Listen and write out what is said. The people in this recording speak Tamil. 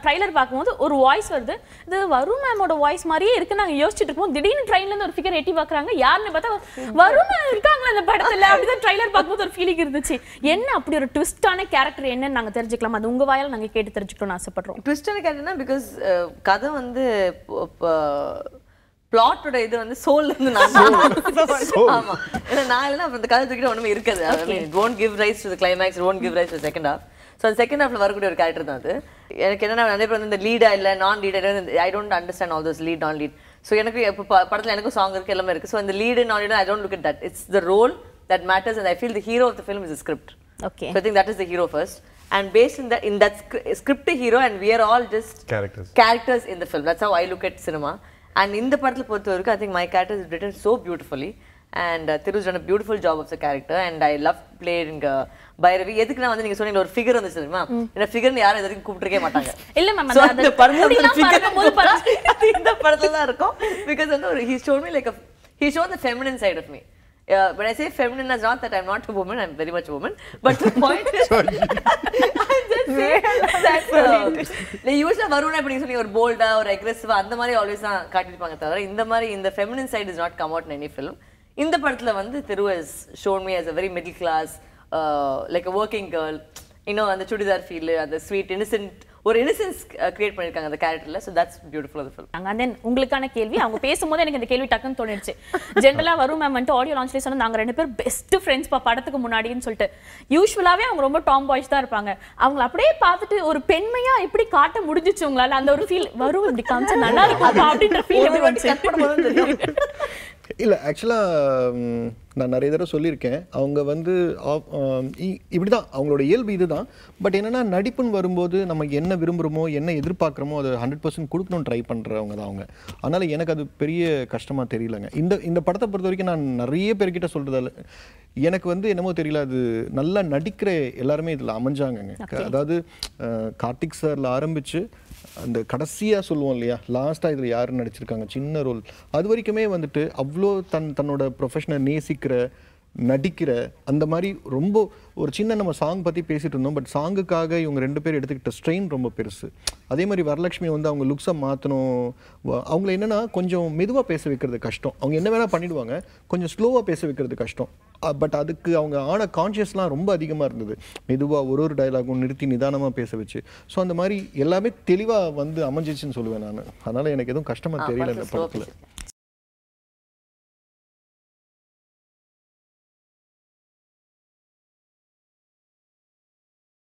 ட்ரைலர் பார்க்கும்போது ஒரு வாய்ஸ் வருது இது வருண் மேமோட வாய்ஸ் மாதிரியே இருக்கு நாங்க யோசிச்சுட்டு இருக்கோம் திடீர்னு ட்ரெயின்ல இருந்து ஒரு ஃபிகர் எட்டி பாக்குறாங்க யாருன்னு பார்த்தா வருண் மேம் இருக்காங்களா இந்த படத்துல அப்படிதான் ட்ரைலர் பார்க்கும்போது ஒரு ஃபீலிங் இருந்துச்சு என்ன அப்படி ஒரு ட்விஸ்டான கேரக்டர் என்னன்னு நாங்க தெரிஞ்சுக்கலாம் அது உங்க வாயால நாங்க கேட்டு தெரிஞ்சுக்கணும்னு ஆசைப்படுறோம் ட்விஸ்டான கேரக்டர்னா பிகாஸ் கதை வந்து பிளாட்டோட இது வந்து சோல்ல இருந்து நான் ஆமா ஏன்னா நான் இல்லைன்னா அப்புறம் அந்த கதை தூக்கிட்டு ஒண்ணுமே இருக்காது it won't give rise to climax it won't give rise to second half so அந்த செகண்ட் ஹாஃப்ல வரக்கூடிய ஒரு கேரக்டர் தான் அது எனக்கு என்னன்னா நிறைய பேர் வந்து இந்த லீடா இல்ல நான் லீடா I don't understand all those lead நான் லீட் ஸோ எனக்கு இப்போ ப- படத்துல எனக்கும் சாங் இருக்கு எல்லாமே இருக்கு ஸோ அந்த லீடு நான் lead I don't look at that it's the role that matters and I feel the hero of the film is script okay So I think that is the hero first. And based in that in that scr- script hero and we are all just Characters. characters in the film. That's how I look at cinema. And in the படத்துல பொறுத்த வரைக்கும் I think my character is written so beautifully. And uh, Thiru's done a beautiful job of the character and I love playing uh, Bhairavi. எதுக்கு நான் வந்து நீங்க சொன்னீங்க ஒரு ஃபிகர் வந்துச்சு தெரியுமா இந்த ஃபிகர்னு யாரும் இது வரைக்கும் கூப்பிட்டுருக்கே மாட்டாங்க இல்ல மேம் So, அந்த அந்த படத்துல வந்து முடியெல்லாம் figure பார்க்கும்போது பாருங்க அது இந்த படத்துல தான் இருக்கும் because வந்து ஒரு he showed me like a he showed the feminine side of me uh, when I say feminine it's not that I'm not a woman I'm very much a woman but the point is I'm just saying that uh, they usually Varuna இப்ப நீங்க சொன்னீங்க ஒரு போல்டா ஒரு aggressive அந்த மாதிரி ஆல்வேஸ் தான் காட்டியிருப்பாங்க தவிர இந்த மாதிரி இந்த feminine side is not come out in any film இந்த படத்துல வந்து திரு has shown me as a very middle class uh, like a working girl இன்னும் அந்த சுடிதார் ஃபீல் அந்த ஸ்வீட் இன்னசென்ட் ஒரு இன்னசென்ஸ் கிரியேட் பண்ணிருக்காங்க அந்த கேரக்டர்ல ஸோ தட்ஸ் பியூட்டிஃபுல் அந்த ஃபிலிம் அண்ட் தென் உங்களுக்கான கேள்வி அவங்க பேசும்போது எனக்கு இந்த கேள்வி டக்குன்னு தோணிடுச்சு ஜென்ரலா வரும் மேம் வந்துட்டு ஆடியோ லான்ச்லேயே சொன்னா நாங்க ரெண்டு பேரும் பெஸ்ட் ஃப்ரெண்ட்ஸ் பா படத்துக்கு முன்னாடின்னு சொல்லிட்டு யூஸ்வலாவே அவங்க ரொம்ப டாம் பாய்ஸ் தான் இருப்பாங்க அவங்கள அப்படியே பார்த்துட்டு ஒரு பெண்மையா எப்படி காட்ட முடிஞ்சிச்சு உங்களால அந்த ஒரு ஃபீல் வரும் இப்படி காமிச்சா நல்லா இருக்கும் அப்படின்ற ஃபீல் எப்படி வந்துச்சு இல்லை ஆக்சுவலாக நான் நிறைய தடவை சொல்லியிருக்கேன் அவங்க வந்து இப்படி தான் அவங்களோட இயல்பு இதுதான் பட் என்னன்னா நடிப்புன்னு வரும்போது நம்ம என்ன விரும்புகிறோமோ என்ன எதிர்பார்க்குறோமோ அதை ஹண்ட்ரட் பர்சன்ட் கொடுக்கணும்னு ட்ரை பண்ணுறவங்க தான் அவங்க அதனால் எனக்கு அது பெரிய கஷ்டமாக தெரியலங்க இந்த இந்த படத்தை பொறுத்த வரைக்கும் நான் நிறைய பேர்கிட்ட சொல்கிறதால எனக்கு வந்து என்னமோ தெரியல அது நல்லா நடிக்கிற எல்லாருமே இதில் அமைஞ்சாங்கங்க அதாவது அஹ், கார்த்திக் சார்ல ஆரம்பிச்சு அந்த கடைசியாக சொல்லுவோம் இல்லையா லாஸ்ட்டாக இதில் யார் நடிச்சிருக்காங்க சின்ன ரோல் அது வரைக்குமே வந்துட்டு அவ்வளோ தன் தன்னோட ப்ரொஃபஷனை நேசிக்கிற நடிக்கிற அந்த மாதிரி ரொம்ப ஒரு சின்ன நம்ம சாங் பற்றி பேசிட்டு இருந்தோம் பட் சாங்குக்காக இவங்க ரெண்டு பேர் எடுத்துக்கிட்ட ஸ்ட்ரெயின் ரொம்ப பெருசு அதே மாதிரி வரலட்சுமி வந்து அவங்க லுக்ஸை மாற்றணும் அவங்கள என்னன்னா கொஞ்சம் மெதுவாக பேச வைக்கிறது கஷ்டம் அவங்க என்ன வேணால் பண்ணிடுவாங்க கொஞ்சம் ஸ்லோவாக பேச வைக்கிறது கஷ்டம் பட் அதுக்கு அவங்க ஆன கான்ஷியஸ்லாம் ரொம்ப அதிகமாக இருந்தது மெதுவாக ஒரு ஒரு டயலாகும் நிறுத்தி நிதானமாக பேச வச்சு ஸோ அந்த மாதிரி எல்லாமே தெளிவாக வந்து அமைஞ்சிச்சுன்னு சொல்லுவேன் நான் அதனால் எனக்கு எதுவும் கஷ்டமாக தெரியல இந்த slow படத்தில்